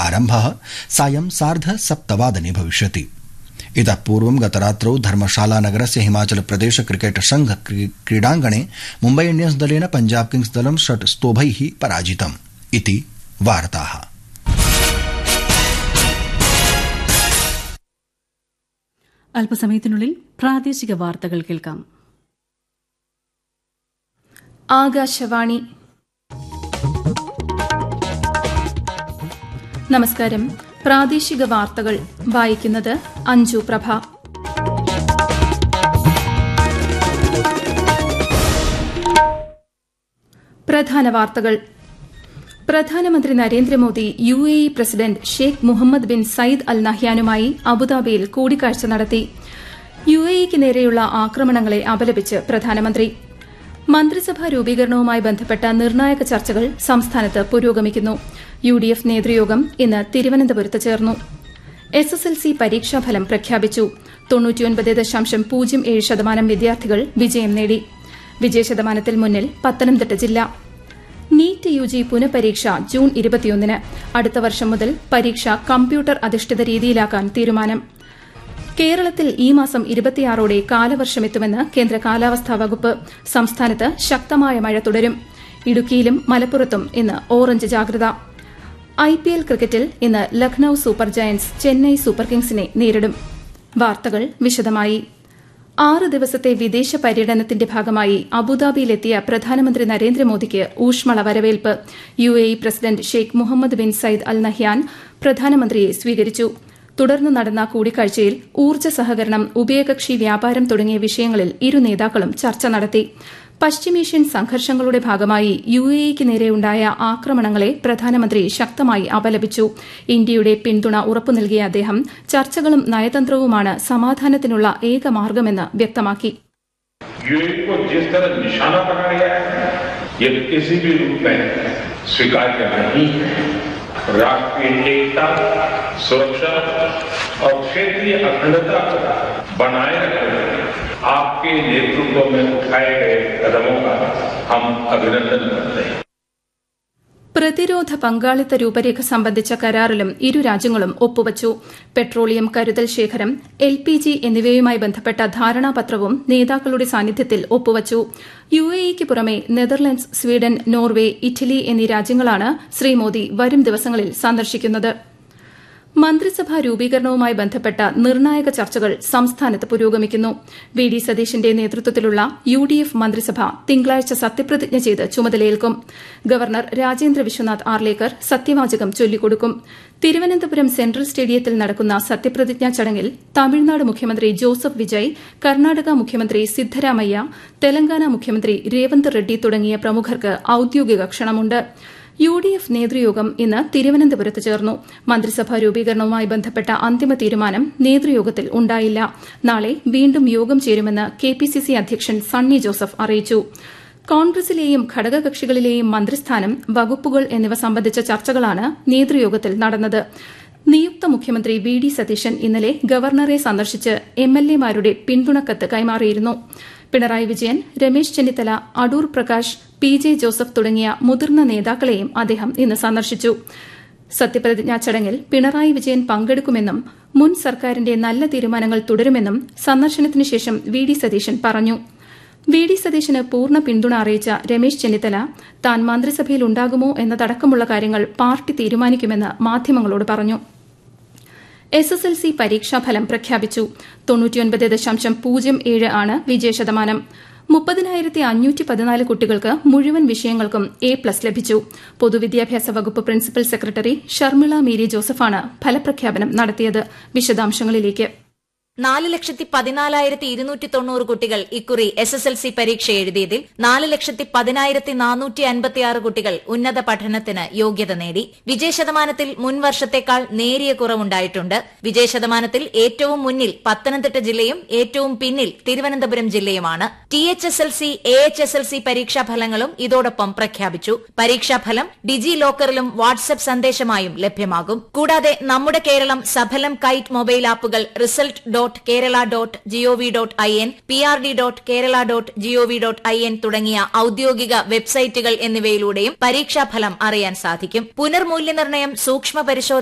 आरम्भः सायं सार्ध सप्तवादने भविष्यति इतः पूर्वं गतरात्रौ धर्मशालानगरस्य हिमाचल प्रदेश क्रिकेट संघ क्रीडाङ्गणे मुम्बई इण्डियन्स दलेन पञ्जाब किंग्स दलं षट् स्तोभैः पराजितम् इति वार्ताः അല്പസമയത്തിനുള്ളിൽ പ്രാദേശിക വാർത്തകൾ കേൾക്കാം ആകാശവാണി നമസ്കാരം പ്രാദേശിക വാർത്തകൾ വായിക്കുന്നത് അഞ്ജു പ്രഭ പ്രധാന വാർത്തകൾ പ്രധാനമന്ത്രി Narendra Modi U A E president Sheikh Mohammed bin Zayed Al നഹ്യാനുമായി അബുദാബിയിൽ കൂടിക്കാഴ്ച നടത്തി യു എ ഇക്ക് നേരെയുള്ള ആക്രമണങ്ങളെ അപലപിച്ച് പ്രധാനമന്ത്രി മന്ത്രിസഭാ രൂപീകരണവുമായി ബന്ധപ്പെട്ട നിർണായക ചർച്ചകൾ സംസ്ഥാനത്ത് പുരോഗമിക്കുന്നു യു ഡി എഫ് നേതൃയോഗം ഇന്ന് തിരുവനന്തപുരത്ത് ചേർന്നു എസ് എസ് എൽ സി പരീക്ഷാഫലം പ്രഖ്യാപിച്ചു തൊണ്ണൂറ്റിയൊൻപത് ദശാംശം പൂജ്യം ഏഴ് ശതമാനം വിദ്യാർത്ഥികൾ വിജയം നേടി വിജയശതമാനത്തിൽ മുന്നിൽ പത്തനംതിട്ട ജില്ല നീറ്റ് യു ജി പുനഃപരീക്ഷ ജൂൺ ഇരുപത്തിയൊന്നിന് അടുത്ത വർഷം മുതൽ പരീക്ഷ കമ്പ്യൂട്ടർ അധിഷ്ഠിത രീതിയിലാക്കാൻ തീരുമാനം കേരളത്തിൽ ഈ മാസം ഇരുപത്തിയാറോടെ കാലവർഷമെത്തുമെന്ന് കേന്ദ്ര കാലാവസ്ഥാ വകുപ്പ് സംസ്ഥാനത്ത് ശക്തമായ മഴ തുടരും ഇടുക്കിയിലും മലപ്പുറത്തും ഇന്ന് ഓറഞ്ച് ജാഗ്രത ഐ പി എൽ ക്രിക്കറ്റിൽ ഇന്ന് Lucknow super giants Chennai super കിങ്സിനെ നേരിടും വാർത്തകൾ വിശദമായി ആറ് ദിവസത്തെ വിദേശ പര്യടനത്തിന്റെ ഭാഗമായി അബുദാബിയിലെത്തിയ പ്രധാനമന്ത്രി നരേന്ദ്രമോദിക്ക് ഊഷ്മള വരവേൽപ്പ് U A E president Sheikh Mohammed bin Zayed Al Nahyan പ്രധാനമന്ത്രിയെ സ്വീകരിച്ചു തുടർന്ന് നടന്ന കൂടിക്കാഴ്ചയിൽ ഊർജ്ജ സഹകരണം ഉഭയകക്ഷി വ്യാപാരം തുടങ്ങിയ വിഷയങ്ങളിൽ ഇരു നേതാക്കളും ചർച്ച നടത്തി പശ്ചിമേഷ്യൻ സംഘർഷങ്ങളുടെ ഭാഗമായി യു എ ഇക്ക് നേരെയുണ്ടായ ആക്രമണങ്ങളെ പ്രധാനമന്ത്രി ശക്തമായി അപലപിച്ചു ഇന്ത്യയുടെ പിന്തുണ ഉറപ്പു നൽകിയ അദ്ദേഹം ചർച്ചകളും നയതന്ത്രവുമാണ് സമാധാനത്തിനുള്ള ഏക മാർഗമെന്ന് വ്യക്തമാക്കി यूएई को जिस तरह निशाना बनाया गया है ये किसी भी रूप में स्वीकार्य नहीं है राष्ट्रीय एकता सुरक्षा और क्षेत्रीय अखंडता को बनाए रखने आपके नेतृत्व में उठाए गए कदमों का हम अभिनंदन करते हैं പ്രതിരോധ പങ്കാളിത്ത രൂപരേഖ സംബന്ധിച്ച കരാറിലും ഇരു രാജ്യങ്ങളും ഒപ്പുവച്ചു പെട്രോളിയം കരുതൽ ശേഖരം എൽ പി ജി എന്നിവയുമായി ബന്ധപ്പെട്ട ധാരണാപത്രവും നേതാക്കളുടെ സാന്നിധ്യത്തിൽ ഒപ്പുവച്ചു യു എ ഇക്ക് പുറമെ നെതർലൻഡ്സ് സ്വീഡൻ നോർവേ ഇറ്റലി എന്നീ രാജ്യങ്ങളാണ് ശ്രീ മോദി വരും ദിവസങ്ങളിൽ സന്ദർശിക്കുന്നത് മന്ത്രിസഭാ രൂപീകരണവുമായി ബന്ധപ്പെട്ട നിർണായക ചർച്ചകൾ സംസ്ഥാനത്ത് പുരോഗമിക്കുന്നു വി ഡി സതീശന്റെ നേതൃത്വത്തിലുള്ള യു ഡി എഫ് മന്ത്രിസഭ തിങ്കളാഴ്ച സത്യപ്രതിജ്ഞ ചെയ്ത് ചുമതലയേൽക്കും ഗവർണർ രാജേന്ദ്ര വിശ്വനാഥ് ആർലേക്കർ സത്യവാചകം ചൊല്ലിക്കൊടുക്കും തിരുവനന്തപുരം സെൻട്രൽ സ്റ്റേഡിയത്തിൽ നടക്കുന്ന സത്യപ്രതിജ്ഞാ ചടങ്ങിൽ തമിഴ്നാട് മുഖ്യമന്ത്രി ജോസഫ് വിജയ് കർണാടക മുഖ്യമന്ത്രി സിദ്ധരാമയ്യ തെലങ്കാന മുഖ്യമന്ത്രി രേവന്ത് റെഡ്ഡി തുടങ്ങിയ പ്രമുഖർക്ക് ഔദ്യോഗിക ക്ഷണമുണ്ട് യു ഡി എഫ് നേതൃയോഗം ഇന്ന് തിരുവനന്തപുരത്ത് ചേർന്നു മന്ത്രിസഭാ രൂപീകരണവുമായി ബന്ധപ്പെട്ട അന്തിമ തീരുമാനം നേതൃയോഗത്തിൽ ഉണ്ടായില്ല നാളെ വീണ്ടും യോഗം ചേരുമെന്ന് കെ പി സി സി അധ്യക്ഷൻ സണ്ണി ജോസഫ് അറിയിച്ചു കോൺഗ്രസിലെയും ഘടകകക്ഷികളിലെയും മന്ത്രിസ്ഥാനം വകുപ്പുകൾ എന്നിവ സംബന്ധിച്ച ചർച്ചകളാണ് നേതൃയോഗത്തിൽ നടന്നത് നിയുക്ത മുഖ്യമന്ത്രി വി ഡി സതീശൻ ഇന്നലെ ഗവർണറെ സന്ദർശിച്ച് എം എൽ എമാരുടെ പിന്തുണക്കത്ത് കൈമാറിയിരുന്നു Pinarayi Vijayan Ramesh Chennithala Adoor Prakash P J Joseph തുടങ്ങിയ മുതിർന്ന നേതാക്കളെയും അദ്ദേഹം ഇന്ന് സന്ദർശിച്ചു സത്യപ്രതിജ്ഞാ ചടങ്ങിൽ പിണറായി വിജയൻ പങ്കെടുക്കുമെന്നും മുൻ സർക്കാരിന്റെ നല്ല തീരുമാനങ്ങൾ തുടരുമെന്നും സന്ദർശനത്തിനു ശേഷം വി ഡി സതീശൻ പറഞ്ഞു വി ഡി സതീശന് പൂർണ്ണ പിന്തുണ അറിയിച്ച രമേശ് ചെന്നിത്തല താൻ മന്ത്രിസഭയിൽ ഉണ്ടാകുമോ എന്നതടക്കമുള്ള കാര്യങ്ങൾ പാർട്ടി തീരുമാനിക്കുമെന്ന് മാധ്യമങ്ങളോട് പറഞ്ഞു എസ് എസ് എൽ സി പരീക്ഷാഫലം പ്രഖ്യാപിച്ചു തൊണ്ണൂറ്റിയൊൻപത് ദശാംശം പൂജ്യം ഏഴ് ആണ് വിജയശതമാനം മുപ്പതിനായിരത്തി അഞ്ഞൂറ്റി പതിനാല് കുട്ടികൾക്ക് മുഴുവൻ വിഷയങ്ങൾക്കും എ പ്ലസ് ലഭിച്ചു പൊതുവിദ്യാഭ്യാസ വകുപ്പ് പ്രിൻസിപ്പൽ സെക്രട്ടറി ഷർമിള മേരി ജോസഫാണ് ഫലപ്രഖ്യാപനം നടത്തിയത് വിശദാംശങ്ങളിലേക്ക് നാല് ലക്ഷത്തി പതിനാലായിരത്തി ഇരുന്നൂറ്റി തൊണ്ണൂറ് കുട്ടികൾ ഇക്കുറി എസ് എസ് എൽ സി പരീക്ഷ എഴുതിയതിൽ നാല് ലക്ഷത്തി പതിനായിരത്തി നാനൂറ്റി അൻപത്തിയാറ് കുട്ടികൾ ഉന്നത പഠനത്തിന് യോഗ്യത നേടി വിജയശതമാനത്തിൽ മുൻ വർഷത്തേക്കാൾ നേരിയ കുറവുണ്ടായിട്ടുണ്ട് വിജയശതമാനത്തിൽ ഏറ്റവും മുന്നിൽ പത്തനംതിട്ട ജില്ലയും ഏറ്റവും പിന്നിൽ തിരുവനന്തപുരം ജില്ലയുമാണ് T H S L C A H S L C പരീക്ഷാഫലങ്ങളും ഇതോടൊപ്പം പ്രഖ്യാപിച്ചു പരീക്ഷാഫലം ഡിജി ലോക്കറിലും വാട്സ്ആപ്പ് സന്ദേശമായും ലഭ്യമാകും കൂടാതെ നമ്മുടെ കേരളം സഫലം കൈറ്റ് മൊബൈൽ ആപ്പുകൾ result dot Kerala dot GOV dot I N P R D dot Kerala dot GOV dot I N തുടങ്ങിയ ഔദ്യോഗിക വെബ്സൈറ്റുകൾ എന്നിവയിലൂടെയും പരീക്ഷാഫലം അറിയാൻ സാധിക്കും പുനർമൂല്യനിർണ്ണയം സൂക്ഷ്മ പരിശോധന